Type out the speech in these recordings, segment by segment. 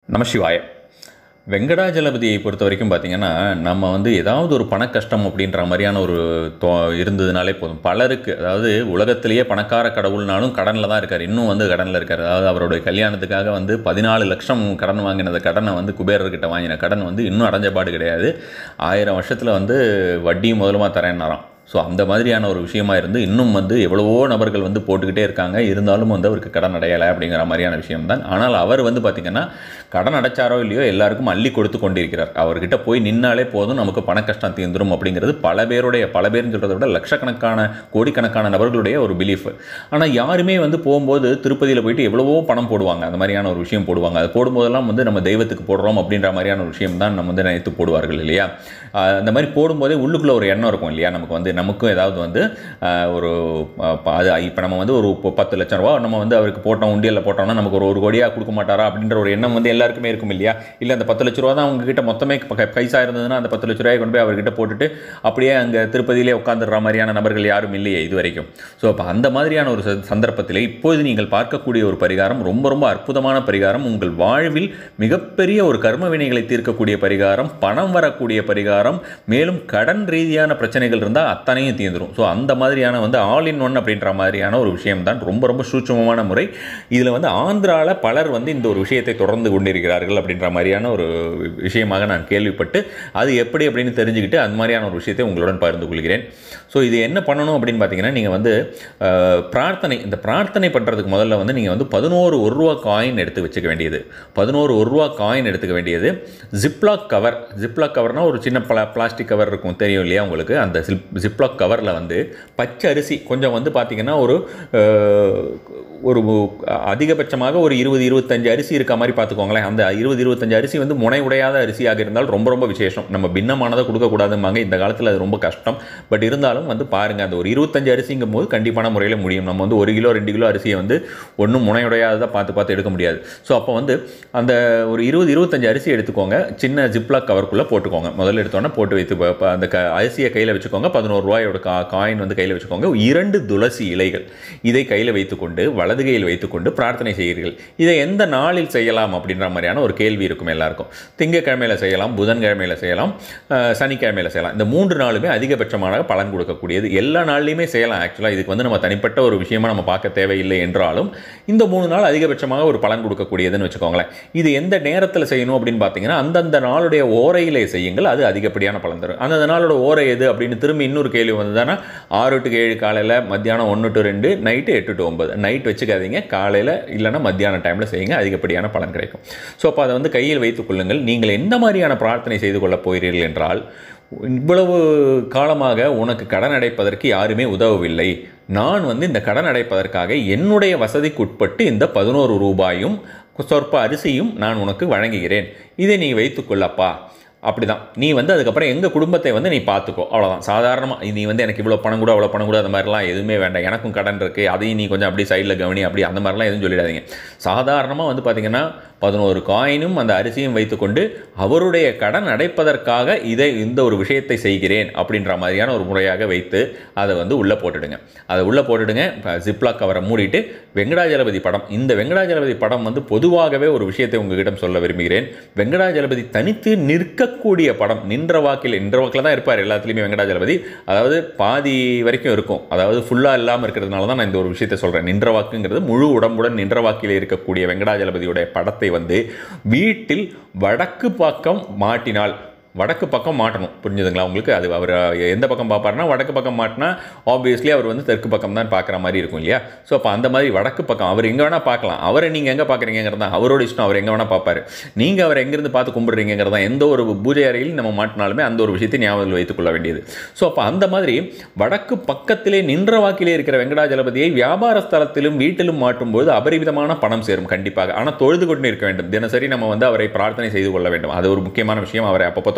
நமசிவாய வெங்கடாஜலபதியை பொறுத்த வரைக்கும் பார்த்தீங்கன்னா நம்ம வந்து ஏதாவது ஒரு பண கஷ்டம் அப்படின்ற மாதிரியான ஒரு தோ இருந்ததுனாலே போதும் பலருக்கு அதாவது உலகத்திலேயே பணக்கார கடவுள்னாலும் கடனில் தான் இருக்கார் இன்னும் வந்து கடனில் இருக்கார் அதாவது அவருடைய கல்யாணத்துக்காக வந்து பதினாலு லட்சம் கடன் வாங்கினது கடனை வந்து குபேரர்கிட்ட வாங்கின கடன் வந்து இன்னும் அடைஞ்ச பாடு கிடையாது ஆயிரம் வருஷத்தில் வந்து வட்டியும் முதலுமா தரேன்னாராம் ஸோ அந்த மாதிரியான ஒரு விஷயமா இருந்து இன்னும் வந்து எவ்வளவோ நபர்கள் வந்து போட்டுக்கிட்டே இருக்காங்க இருந்தாலும் வந்து அவருக்கு கடன் அடையலை அப்படிங்கிற மாதிரியான விஷயம் தான் ஆனால் அவர் வந்து பார்த்திங்கன்னா கடன் அடைச்சாரோ இல்லையோ எல்லாருக்கும் அள்ளி கொடுத்து கொண்டிருக்கிறார் அவர்கிட்ட போய் நின்னாலே போதும் நமக்கு பண கஷ்டம் தீர்ந்துரும் அப்படிங்கிறது பல பேருடைய பல பேர்னு சொல்கிறத விட லட்சக்கணக்கான கோடிக்கணக்கான நபர்களுடைய ஒரு பிலீஃப் ஆனால் யாருமே வந்து போகும்போது திருப்பதியில் போயிட்டு எவ்வளவோ பணம் போடுவாங்க அந்த மாதிரியான ஒரு விஷயம் போடுவாங்க அது போடும்போதெல்லாம் வந்து நம்ம தெய்வத்துக்கு போடுறோம் அப்படின்ற மாதிரியான ஒரு விஷயம் தான் நம்ம வந்து நினைத்து போடுவார்கள் இல்லையா ஆஹ் அந்த மாதிரி போடும்போதே உள்ளுக்குள்ளே ஒரு எண்ணம் இருக்கும் இல்லையா நமக்கு வந்து நமக்கும் ஏதாவது வந்து ஆஹ் ஒரு ஆஹ் ப- அது இப்போ நம்ம வந்து ஒரு ப- பத்து லட்சம் ரூபா நம்ம வந்து அவருக்கு போட்டோம் உண்டியலில் போட்டோம்னா நமக்கு ஒரு ஒரு கோடியாக கொடுக்க மாட்டாரா அப்படின்ற ஒரு எண்ணம் வந்து எல்லாருக்குமே இருக்கும் இல்லையா இல்லை அந்த பத்து லட்ச ரூபா தான் அவங்க கிட்ட மொத்தமே ப- பைசா இருந்ததுன்னா அந்த பத்து லட்ச ரூபாயை கொண்டு போய் அவர்கிட்ட போட்டுட்டு அப்படியே அங்கே திருப்பதியிலே உட்காந்துடுற மாதிரியான நபர்கள் யாரும் இல்லையே இது வரைக்கும் ஸோ அப்போ அந்த மாதிரியான ஒரு ச- சந்தர்ப்பத்திலே இப்போது நீங்கள் பார்க்கக்கூடிய ஒரு பரிகாரம் ரொம்ப ரொம்ப அற்புதமான பரிகாரம் உங்கள் வாழ்வில் மிகப்பெரிய ஒரு கர்ம வினைகளை தீர்க்கக்கூடிய பரிகாரம் பணம் வரக்கூடிய பரிகாரம் மேலும் கடன் ரீதியான பிரச்சனைகள் இருந்தால் அத்தனையும் தீர்ந்துரும் ஸோ அந்த மாதிரியான வந்து ஆல் இன் ஒன் அப்படின்ற மாதிரியான ஒரு விஷயம் தான் ரொம்ப ரொம்ப சூட்சமமான முறை இதில் வந்து ஆந்திராவில் பலர் வந்து இந்த ஒரு விஷயத்தை தொடர்ந்து கொண்டிருக்கிறார்கள் அப்படின்ற மாதிரியான ஒரு விஷயமாக நான் கேள்விப்பட்டு அது எப்படி அப்படின்னு தெரிஞ்சுக்கிட்டு அந்த மாதிரியான ஒரு விஷயத்தை உங்களுடன் பகிர்ந்து கொள்கிறேன் ஸோ இது என்ன பண்ணணும் அப்படின்னு பார்த்தீங்கன்னா நீங்கள் வந்து அஹ், பிரார்த்தனை இந்த பிரார்த்தனை பண்ணுறதுக்கு முதல்ல வந்து நீங்கள் வந்து பதினோரு ஒரு ரூபா காயின் எடுத்து வச்சுக்க வேண்டியது பதினோரு ஒரு ரூபா காயின் எடுத்துக்க வேண்டியது ஜிப்லாக் கவர் ஜிப்லாக் கவர்னா ஒரு சின்ன பிளா பிளாஸ்டிக் கவர் இருக்கும் தெரியும் இல்லையா உங்களுக்கு அந்த ஜிப் ஜிப்லாக் கவரில் வந்து பச்சை அரிசி கொஞ்சம் வந்து பார்த்தீங்கன்னா ஒரு அஹ், ஒரு அதிகபட்சமாக ஒரு இருபது இருபத்தஞ்சு அரிசி இருக்க மாதிரி பார்த்துக்கோங்களேன் அந்த இருபது இருபத்தஞ்சு அரிசி வந்து முனை உடையாத அரிசியாக இருந்தால் ரொம்ப ரொம்ப விசேஷம் நம்ம பின்னமானதை கொடுக்கக்கூடாதும்பாங்க இந்த காலத்தில் அது ரொம்ப கஷ்டம் பட் இருந்தாலும் வந்து பாருங்கள் அந்த ஒரு இருபத்தஞ்சு அரிசிங்கும் போது கண்டிப்பான முறையில் முடியும் நம்ம வந்து ஒரு கிலோ ரெண்டு கிலோ அரிசியை வந்து ஒன்றும் முனையுடையாததை பார்த்து பார்த்து எடுக்க முடியாது ஸோ அப்போ வந்து அந்த ஒரு இருபது இருபத்தஞ்சு அரிசி எடுத்துக்கோங்க சின்ன ஜிப்லாக் கவருக்குள்ளே போட்டுக்கோங்க முதல்ல எடுத்தோன்னே போட்டு வைத்து ப- ப- அந்த க அரிசியை கையில் வச்சுக்கோங்க பதினோரு ரூபாயோட கா காயின் வந்து கையில் வச்சுக்கோங்க இரண்டு துளசி இலைகள் இதை கையில் வைத்துக்கொண்டு வலது கையில் வைத்துக்கொண்டு பிரார்த்தனை செய்கிறீர்கள் இதை எந்த நாளில் செய்யலாம் அப்படின்ற மாதிரியான ஒரு கேள்வி இருக்கும் எல்லாருக்கும் திங்கக்கிழமையில் செய்யலாம் புதன்கிழமையில் செய்யலாம் அஹ், சனிக்கிழமையில் செய்யலாம் இந்த மூன்று நாளுமே அதிகபட்சமான பலன் கொடுக்கக்கூடியது எல்லா நாள்லையுமே செய்யலாம் ஆக்சுவலாக இதுக்கு வந்து நம்ம தனிப்பட்ட ஒரு விஷயமா நம்ம பார்க்க தேவையில்லை என்றாலும் இந்த மூணு நாள் அதிகபட்சமாக ஒரு பலன் கொடுக்கக்கூடியதுன்னு வச்சுக்கோங்களேன் இது எந்த நேரத்தில் செய்யணும் அப்படின்னு பார்த்தீங்கன்னா அந்தந்த நாளுடைய ஓரையிலே செய்யுங்கள் அது அதிகப்படியான பலன் தரும் அந்தந்த நாளோட ஓரை எது அப்படின்னு திரும்பி இன்னொரு கேள்வி வந்ததுன்னா ஆறு டு ஏழு காலையில் மத்தியானம் ஒன்று டு ரெண்டு நைட்டு எட்டு டு ஒன்பது நைட் வச்சுக்காதீங்க காலையில் இல்லைன்னா மத்தியான டைமில் செய்யுங்க அதிகப்படியான பலன் கிடைக்கும் ஸோ அப்போ அதை வந்து கையில் வைத்துக் கொள்ளுங்கள் நீங்கள் எந்த மாதிரியான பிரார்த்தனை செய்து கொள்ளப் போகிறீர்கள் என்றால் இவ்வளவு காலமாக உனக்கு கடன் அடைப்பதற்கு யாருமே உதவவில்லை நான் வந்து இந்த கடன் அடைப்பதற்காக என்னுடைய வசதிக்குட்பட்டு இந்த பதினோரு ரூபாயும் சொற்ப அரிசியும் நான் உனக்கு வழங்குகிறேன் இதை நீ வைத்துக்கொள்ளப்பா அப்படிதான் நீ வந்து அதுக்கப்புறம் எங்கள் குடும்பத்தை வந்து நீ பார்த்துக்கோ அவ்வளோதான் சாதாரணமாக நீ வந்து எனக்கு இவ்வளோ பணம் கூட அவ்வளோ பணம் கூட அந்த மாதிரிலாம் எதுவுமே வேண்டாம் எனக்கும் கடன் இருக்குது அதையும் நீ கொஞ்சம் அப்படியே சைடில் கவனி அப்படி அந்த மாதிரிலாம் எதுவும் சொல்லிடாதீங்க சாதாரணமாக வந்து பார்த்தீங்கன்னா பதினோரு காயினும் அந்த அரிசியும் வைத்துக்கொண்டு அவருடைய கடன் அடைப்பதற்காக இதை இந்த ஒரு விஷயத்தை செய்கிறேன் அப்படின்ற மாதிரியான ஒரு முறையாக வைத்து அதை வந்து உள்ளே போட்டுடுங்க அதை உள்ளே போட்டுடுங்க ஜிப்லாக் கவரை மூடிட்டு வெங்கடாஜலபதி படம் இந்த வெங்கடாஜலபதி படம் வந்து பொதுவாகவே ஒரு விஷயத்தை உங்ககிட்ட சொல்ல விரும்புகிறேன் வெங்கடாஜலபதி தனித்து நிற்கக்கூடிய படம் நின்ற வாக்கில் நின்ற வாக்கில் தான் இருப்பார் எல்லாத்துலேயுமே வெங்கடாஜலபதி அதாவது பாதி வரைக்கும் இருக்கும் அதாவது ஃபுல்லாக இல்லாமல் இருக்கிறதுனால தான் நான் இந்த ஒரு விஷயத்தை சொல்கிறேன் நின்ற வாக்குங்கிறது முழு உடம்புடன் நின்ற வாக்கில் இருக்கக்கூடிய வெங்கடாஜலபதியுடைய படத்தை வந்து வீட்டில் வடக்கு பக்கம் மாட்டினால் வடக்கு பக்கம் மாட்டணும் புரிஞ்சுதுங்களா உங்களுக்கு அது அவர் எந்த பக்கம் பார்ப்பாருன்னா வடக்கு பக்கம் மாட்டினா ஆப்வியஸ்லி அவர் வந்து தெற்கு பக்கம் தான் பார்க்குற மாதிரி இருக்கும் இல்லையா ஸோ அப்போ அந்த மாதிரி வடக்கு பக்கம் அவர் எங்கே வேணால் பார்க்கலாம் அவரை நீங்கள் எங்கே பார்க்குறீங்கிறது தான் அவரோட இஷ்டம் அவர் எங்கே வேணால் பார்ப்பாரு நீங்கள் அவர் எங்கேருந்து பார்த்து கும்பிடுறீங்கிறது தான் எந்த ஒரு பூஜை அறையில் நம்ம மாட்டினாலுமே அந்த ஒரு விஷயத்தை ஞாபகத்தில் வைத்துக்கொள்ள வேண்டியது ஸோ அப்போ அந்த மாதிரி வடக்கு பக்கத்திலே நின்ற வாக்கிலே இருக்கிற வெங்கடாஜலபதியை வியாபார ஸ்தலத்திலும் வீட்டிலும் மாட்டும்போது அபரிமிதமான பணம் சேரும் கண்டிப்பாக ஆனால் தொழுது கொண்டு இருக்க வேண்டும் தினசரி நம்ம வந்து அவரை பிரார்த்தனை செய்து கொள்ள வேண்டும் அது ஒரு முக்கியமான விஷயம் அவரை அப்பப்போ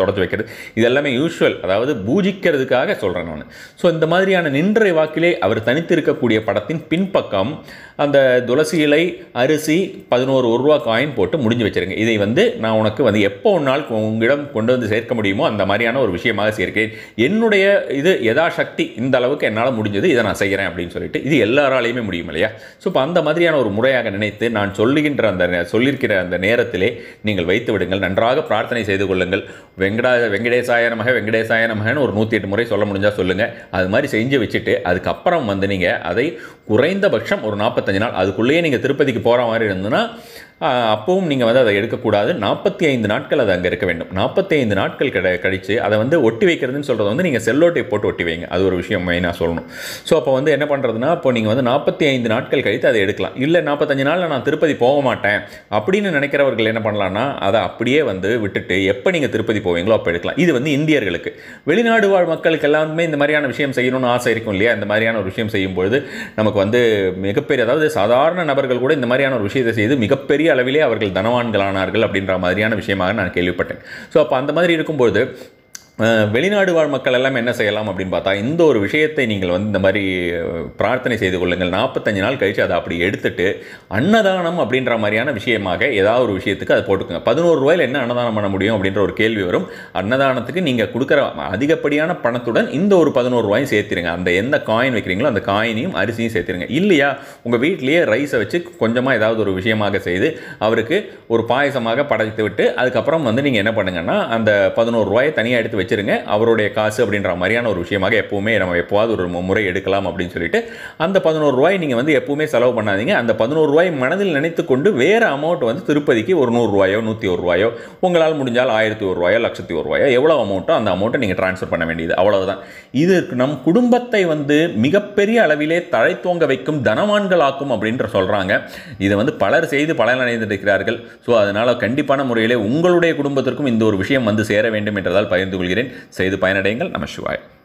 தொடச்சி வைக்கிறது இது எல்லாமே யூஷுவல் அதாவது பூஜிக்கிறதுக்காக சொல்கிறேன் நான் ஸோ இந்த மாதிரியான நின்றை வாக்கிலே அவர் தனித்திருக்கக்கூடிய படத்தின் பின்பக்கம் அந்த துளசி இலை அரிசி பதினோரு ஒரு ரூபா காயின் போட்டு முடிஞ்சு வச்சிருங்க இதை வந்து நான் உனக்கு வந்து எப்போ ஒரு நாள் உங்களிடம் கொண்டு வந்து சேர்க்க முடியுமோ அந்த மாதிரியான ஒரு விஷயமாக சேர்க்கிறேன் என்னுடைய இது யதாசக்தி இந்த அளவுக்கு என்னால் முடிஞ்சது இதை நான் செய்கிறேன் அப்படின்னு சொல்லிட்டு இது எல்லாராலையுமே முடியும் இல்லையா ஸோ இப்போ அந்த மாதிரியான ஒரு முறையாக நினைத்து நான் சொல்லுகின்ற அந்த நே- சொல்லியிருக்கிற அந்த நேரத்திலே நீங்கள் வைத்து விடுங்கள் நன்றாக பிரார்த்தனை செய்து கொள்ளுங்கள் வெங்கடா வெங்கடேசாய நமக வெங்கடேசாய நமகன்னு ஒரு நூற்றி எட்டு முறை சொல்ல முடிஞ்சால் சொல்லுங்கள் அது மாதிரி செஞ்சு வச்சுட்டு அதுக்கப்புறம் வந்து நீங்கள் அதை குறைந்தபட்சம் ஒரு நாற்பத்தஞ்சு நாள் அதுக்குள்ளேயே நீங்கள் திருப்பதிக்கு போகிற மாதிரி இருந்ததுன்னா ஆஹ், அப்பவும் நீங்கள் வந்து அதை எடுக்கக்கூடாது நாற்பத்தி ஐந்து நாட்கள் அது அங்கே இருக்க வேண்டும் நாற்பத்தி ஐந்து நாட்கள் கிட கழித்து அதை வந்து ஒட்டி வைக்கிறதுன்னு சொல்கிறது வந்து நீங்கள் செல்லோட்டை போட்டு ஒட்டி வைங்க அது ஒரு விஷயம் மெயினாக சொல்லணும் ஸோ அப்போ வந்து என்ன பண்ணுறதுனா இப்போ நீங்கள் வந்து நாற்பத்தி ஐந்து நாட்கள் கழித்து அதை எடுக்கலாம் இல்லை நாற்பத்தஞ்சு நாளில் நான் திருப்பதி போக மாட்டேன் அப்படின்னு நினைக்கிறவர்கள் என்ன பண்ணலாம்னா அதை அப்படியே வந்து விட்டுட்டு எப்போ நீங்கள் திருப்பதி போவீங்களோ அப்போ எடுக்கலாம் இது வந்து இந்தியர்களுக்கு வெளிநாடு வாழ் மக்களுக்கு எல்லாருமே இந்த மாதிரியான விஷயம் செய்யணும்னு ஆசை இருக்கும் இல்லையா இந்த மாதிரியான ஒரு விஷயம் செய்யும்பொழுது நமக்கு வந்து மிகப்பெரிய அதாவது சாதாரண நபர்கள் கூட இந்த மாதிரியான ஒரு விஷயத்தை செய்து மிகப்பெரிய அளவிலே அவர்கள் தனவான்களானார்கள் அப்படின்ற மாதிரியான விஷயமாக நான் கேள்விப்பட்டேன் ஸோ அப்போ அந்த மாதிரி இருக்கும்போது அஹ், வெளிநாடு வாழ் மக்கள் எல்லாம் என்ன செய்யலாம் அப்படின்னு பார்த்தா இந்த ஒரு விஷயத்தை நீங்கள் வந்து இந்த மாதிரி அஹ், பிரார்த்தனை செய்து கொள்ளுங்கள் நாற்பத்தஞ்சு நாள் கழித்து அதை அப்படி எடுத்துட்டு அன்னதானம் அப்படின்ற மாதிரியான விஷயமாக ஏதாவது ஒரு விஷயத்துக்கு அதை போட்டுக்கோங்க பதினோரு ரூபாயில் என்ன அன்னதானம் பண்ண முடியும் அப்படின்ற ஒரு கேள்வி வரும் அன்னதானத்துக்கு நீங்கள் கொடுக்குற அதிகப்படியான பணத்துடன் இந்த ஒரு பதினோரு ரூபாயும் சேர்த்திருங்க அந்த எந்த காயின் வைக்கிறீங்களோ அந்த காயினையும் அரிசியும் சேர்த்திருங்க இல்லையா உங்கள் வீட்டிலேயே ரைஸை வச்சு கொஞ்சமாக ஏதாவது ஒரு விஷயமாக செய்து அவருக்கு ஒரு பாயசமாக படைத்து விட்டு அதுக்கப்புறம் வந்து நீங்கள் என்ன பண்ணுங்கன்னா அந்த பதினோரு ரூபாயை தனியாக எடுத்து வச்சிருங்க அவருடைய காசு அப்படின்ற மாதிரியான ஒரு விஷயமாக எப்பவுமே நம்ம எப்போவாவது ஒரு மு- முறை எடுக்கலாம் அப்படின்னு சொல்லிட்டு அந்த பதினோரு ரூபாய் நீங்கள் வந்து எப்பவுமே செலவு பண்ணாதீங்க அந்த பதினோரு ரூபாய் மனதில் நினைத்து கொண்டு வேறு அமௌண்ட் வந்து திருப்பதிக்கு ஒரு நூறு ரூபாயோ நூற்றி ஒரு ரூபாயோ உங்களால் முடிஞ்சால் ஆயிரத்தி ஒரு ரூபாயோ லட்சத்தி ஒரு ரூபாயோ எவ்வளோ அமௌண்ட்டோ அந்த அமௌண்ட்டை நீங்கள் ட்ரான்ஸ்ஃபர் பண்ண வேண்டியது அவ்வளவுதான் இது நம் குடும்பத்தை வந்து மிகப்பெரிய அளவிலே தழைத்தோங்க வைக்கும் தனவான்கள் ஆக்கும் அப்படின்ற சொல்கிறாங்க இதை வந்து பலர் செய்து பலனடைந்திருக்கிறார்கள் ஸோ அதனால் கண்டிப்பான முறையிலே உங்களுடைய குடும்பத்திற்கும் இந்த ஒரு விஷயம் வந்து சேர வேண்டும் என்றதால் பகிர்ந்து கொள்கிறேன் செய்து பயனடையுங்கள் நம சிவாய்